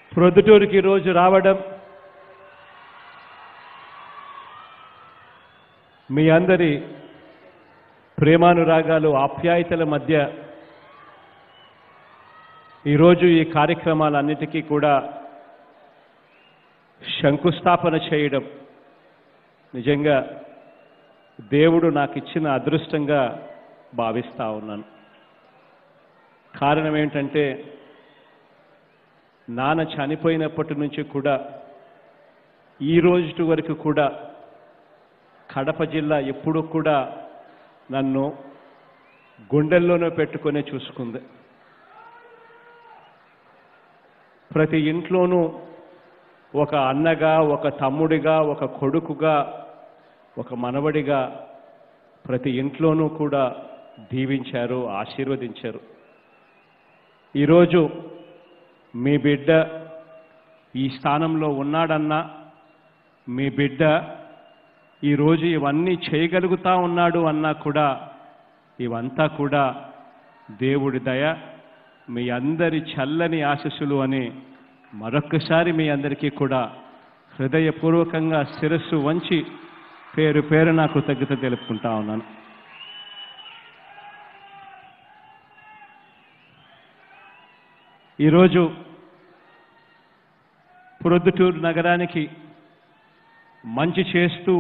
ప్రొద్దుటూరుకి ఈరోజు రావడం మీ అందరి ప్రేమానురాగాలు ఆప్యాయతల మధ్య ఈరోజు ఈ కార్యక్రమాలన్నిటికీ కూడా శంకుస్థాపన చేయడం నిజంగా దేవుడు నాకు ఇచ్చిన అదృష్టంగా భావిస్తా ఉన్నాను కారణం ఏంటంటే నాన్న చనిపోయినప్పటి నుంచి కూడా ఈ రోజు వరకు కూడా కడప జిల్లా ఎప్పుడూ కూడా నన్ను గుండెల్లోనే పెట్టుకునే చూసుకుంది ప్రతి ఇంట్లోనూ ఒక అన్నగా ఒక తమ్ముడిగా ఒక కొడుకుగా ఒక మనవడిగా ప్రతి ఇంట్లోనూ కూడా దీవించారు ఆశీర్వదించారు ఈరోజు మీ బిడ్డ ఈ స్థానంలో ఉన్నాడన్నా మీ బిడ్డ ఈరోజు ఇవన్నీ చేయగలుగుతా ఉన్నాడు అన్నా కూడా ఇవంతా కూడా దేవుడి దయ మీ అందరి చల్లని ఆశస్సులు అని మరొక్కసారి మీ అందరికీ కూడా హృదయపూర్వకంగా శిరస్సు వంచి పేరు పేరు నాకు కృతజ్ఞత తెలుపుకుంటా ఉన్నాను ఈరోజు ప్రొద్దుటూరు నగరానికి మంచి చేస్తూ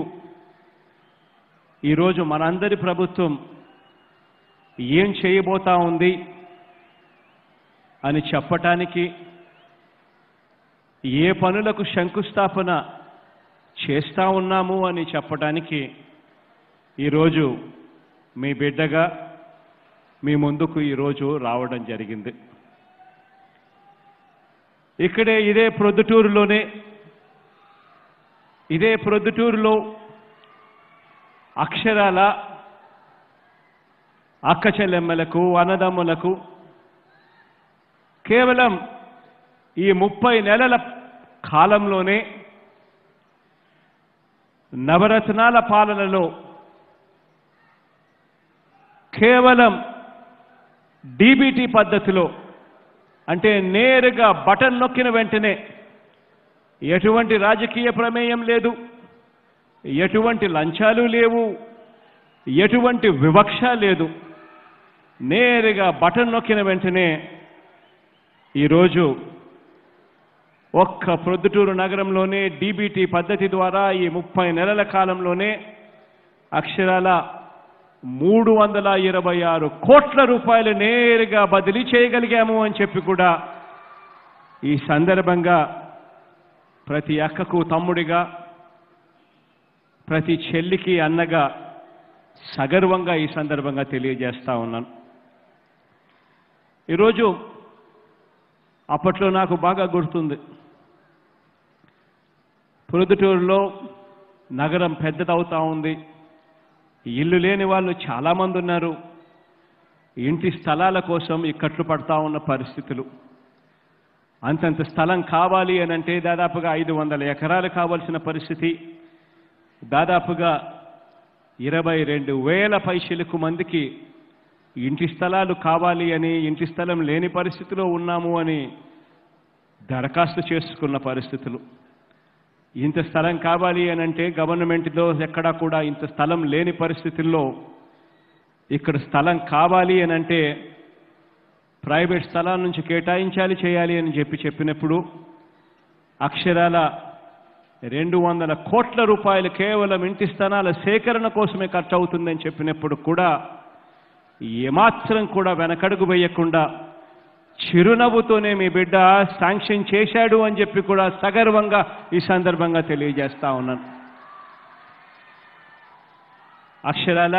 ఈరోజు మనందరి ప్రభుత్వం ఏం చేయబోతా ఉంది అని చెప్పటానికి ఏ పనులకు శంకుస్థాపన చేస్తా ఉన్నాము అని చెప్పటానికి ఈరోజు మీ బిడ్డగా మీ ముందుకు ఈరోజు రావడం జరిగింది ఇక్కడే ఇదే ప్రొద్దుటూరులోనే ఇదే ప్రొద్దుటూరులో అక్షరాల అక్క చెల్లెమ్మలకు అన్నదమ్ములకు కేవలం ఈ ముప్పై నెలల కాలంలోనే నవరత్నాల పాలనలో కేవలం డీబీటీ పద్ధతిలో అంటే నేరుగా బటన్ నొక్కిన వెంటనే ఎటువంటి రాజకీయ ప్రమేయం లేదు ఎటువంటి లంచాలు లేవు ఎటువంటి వివక్ష లేదు నేరుగా బటన్ నొక్కిన వెంటనే ఈరోజు ఒక్క ప్రొద్దుటూరు నగరంలోనే డీబీటీ పద్ధతి ద్వారా ఈ ముప్పై నెలల కాలంలోనే అక్షరాల మూడు వందల ఇరవై ఆరు కోట్ల రూపాయలు నేరుగా బదిలీ చేయగలిగాము అని చెప్పి కూడా ఈ సందర్భంగా ప్రతి అక్కకు తమ్ముడిగా ప్రతి చెల్లికి అన్నగా సగర్వంగా ఈ సందర్భంగా తెలియజేస్తా ఉన్నాను ఈరోజు అప్పట్లో నాకు బాగా గుర్తుంది ప్రొద్దుటూరులో నగరం పెద్దదవుతా ఉంది ఇల్లు లేని వాళ్ళు చాలామంది ఉన్నారు ఇంటి స్థలాల కోసం ఇక్కట్లు పడతా ఉన్న పరిస్థితులు అంతంత స్థలం కావాలి అని అంటే దాదాపుగా ఐదు వందల ఎకరాలు కావాల్సిన పరిస్థితి దాదాపుగా ఇరవై రెండు వేల పైసలకు మందికి ఇంటి స్థలాలు కావాలి అని ఇంటి స్థలం లేని పరిస్థితిలో ఉన్నాము అని దరఖాస్తు చేసుకున్న పరిస్థితులు ఇంత స్థలం కావాలి అని అంటే గవర్నమెంట్లో ఎక్కడా కూడా ఇంత స్థలం లేని పరిస్థితుల్లో ఇక్కడ స్థలం కావాలి అని అంటే ప్రైవేట్ స్థలాల నుంచి కేటాయించాలి చేయాలి అని చెప్పి చెప్పినప్పుడు అక్షరాల రెండు వందల కోట్ల రూపాయలు కేవలం ఇంటి స్థలాల సేకరణ కోసమే ఖర్చు అవుతుందని చెప్పినప్పుడు కూడా ఏమాత్రం కూడా వెనకడుగు వేయకుండా చిరునవ్వుతోనే మీ బిడ్డ శాంక్షన్ చేశాడు అని చెప్పి కూడా సగర్వంగా ఈ సందర్భంగా తెలియజేస్తా ఉన్నాను అక్షరాల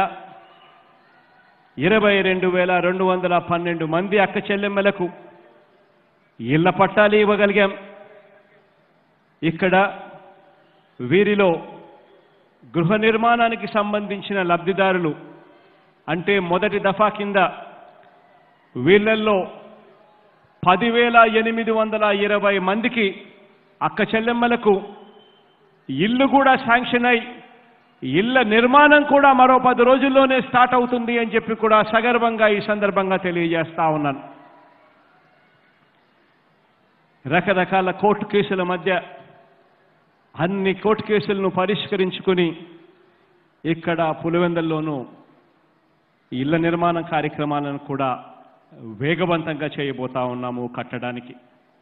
ఇరవై రెండు వేల రెండు వందల పన్నెండు మంది అక్క చెల్లెమ్మలకు ఇళ్ల పట్టాలు ఇవ్వగలిగాం ఇక్కడ వీరిలో గృహ నిర్మాణానికి సంబంధించిన లబ్ధిదారులు అంటే మొదటి దఫా కింద వీళ్ళల్లో పదివేల ఎనిమిది వందల ఇరవై మందికి అక్క చెల్లెమ్మలకు ఇల్లు కూడా శాంక్షన్ అయి ఇళ్ల నిర్మాణం కూడా మరో పది రోజుల్లోనే స్టార్ట్ అవుతుంది అని చెప్పి కూడా సగర్వంగా ఈ సందర్భంగా తెలియజేస్తా ఉన్నాను రకరకాల కోర్టు కేసుల మధ్య అన్ని కోర్టు కేసులను పరిష్కరించుకుని ఇక్కడ పులివెందల్లోనూ ఇళ్ల నిర్మాణ కార్యక్రమాలను కూడా వేగవంతంగా చేయబోతా ఉన్నాము కట్టడానికి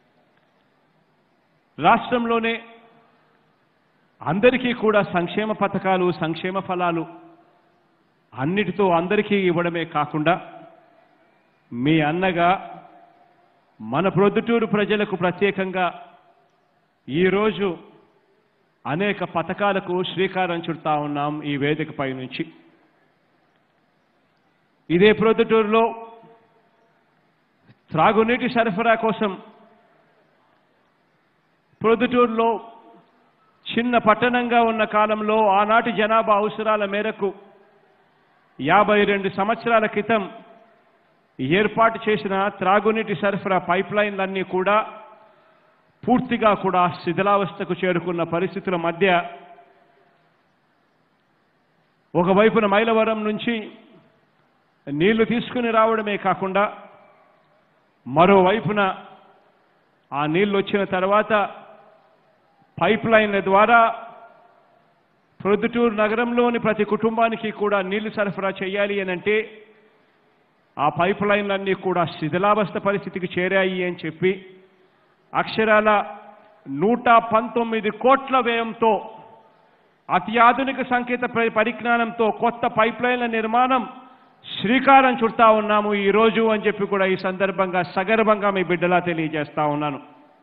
రాష్ట్రంలోనే అందరికీ కూడా సంక్షేమ పథకాలు సంక్షేమ ఫలాలు అన్నిటితో అందరికీ ఇవ్వడమే కాకుండా మీ అన్నగా మన ప్రొద్దుటూరు ప్రజలకు ప్రత్యేకంగా ఈరోజు అనేక పథకాలకు శ్రీకారం చుడతా ఉన్నాం ఈ వేదికపై నుంచి ఇదే ప్రొద్దుటూరులో త్రాగునీటి సరఫరా కోసం ప్రొద్దుటూరులో చిన్న పట్టణంగా ఉన్న కాలంలో ఆనాటి జనాభా అవసరాల మేరకు యాభై రెండు సంవత్సరాల క్రితం ఏర్పాటు చేసిన త్రాగునీటి సరఫరా పైప్ లైన్లన్నీ కూడా పూర్తిగా కూడా శిథిలావస్థకు చేరుకున్న పరిస్థితుల మధ్య ఒకవైపున మైలవరం నుంచి నీళ్లు తీసుకుని రావడమే కాకుండా మరోవైపున ఆ నీళ్లు వచ్చిన తర్వాత పైప్ లైన్ల ద్వారా ప్రొద్దుటూరు నగరంలోని ప్రతి కుటుంబానికి కూడా నీళ్లు సరఫరా చేయాలి అని అంటే ఆ పైప్ లైన్లన్నీ కూడా శిథిలావస్థ పరిస్థితికి చేరాయి అని చెప్పి అక్షరాల నూట పంతొమ్మిది కోట్ల వ్యయంతో అత్యాధునిక సంకేత పరి- పరిజ్ఞానంతో కొత్త పైప్ లైన్ల నిర్మాణం శ్రీకారం చుడతా ఉన్నాము ఈ రోజు అని చెప్పి కూడా ఈ సందర్భంగా సగర్భంగా మీ బిడ్డలా తెలియజేస్తా ఉన్నాను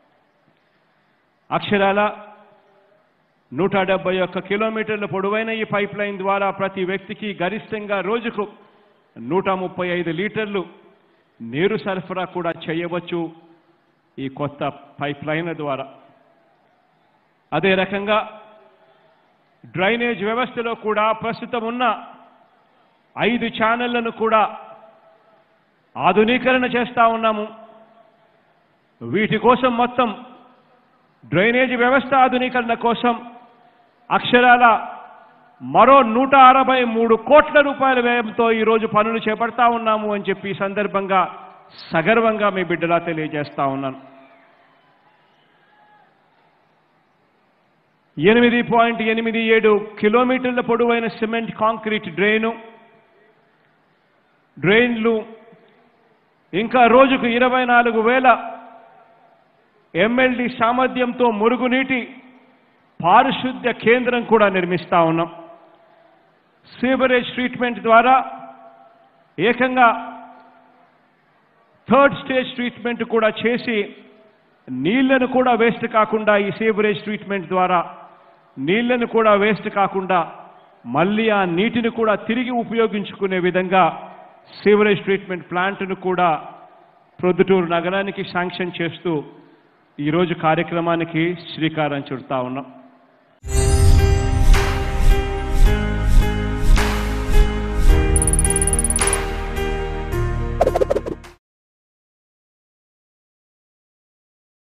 అక్షరాల నూట డెబ్బై ఒక్క కిలోమీటర్ల పొడవైన ఈ పైప్ లైన్ ద్వారా ప్రతి వ్యక్తికి గరిష్టంగా రోజుకు నూట ముప్పై ఐదు లీటర్లు నీరు సరఫరా కూడా చేయవచ్చు ఈ కొత్త పైప్ లైన్ల ద్వారా అదే రకంగా డ్రైనేజ్ వ్యవస్థలో కూడా ప్రస్తుతం ఉన్న ఐదు ఛానళ్లను కూడా ఆధునీకరణ చేస్తా ఉన్నాము వీటి కోసం మొత్తం డ్రైనేజ్ వ్యవస్థ ఆధునీకరణ కోసం అక్షరాల మరో నూట అరవై మూడు కోట్ల రూపాయల వ్యయంతో ఈరోజు పనులు చేపడతా ఉన్నాము అని చెప్పి ఈ సందర్భంగా సగర్వంగా మీ బిడ్డలా తెలియజేస్తా ఉన్నాను ఎనిమిది పాయింట్ ఎనిమిది ఏడు కిలోమీటర్ల పొడవైన సిమెంట్ కాంక్రీట్ డ్రైను డ్రైన్లు ఇంకా రోజుకు ఇరవై నాలుగు వేల ఎంఎల్డి సామర్థ్యంతో మురుగునీటి పారిశుద్ధ్య కేంద్రం కూడా నిర్మిస్తా ఉన్నాం సీవరేజ్ ట్రీట్మెంట్ ద్వారా ఏకంగా థర్డ్ స్టేజ్ ట్రీట్మెంట్ కూడా చేసి నీళ్లను కూడా వేస్ట్ కాకుండా ఈ సీవరేజ్ ట్రీట్మెంట్ ద్వారా నీళ్లను కూడా వేస్ట్ కాకుండా మళ్ళీ ఆ నీటిని కూడా తిరిగి ఉపయోగించుకునే విధంగా సీవరేజ్ ట్రీట్మెంట్ ప్లాంట్ను కూడా ప్రొద్దుటూరు నగరానికి శాంక్షన్ చేస్తూ ఈరోజు కార్యక్రమానికి శ్రీకారం చుడతా ఉన్నాం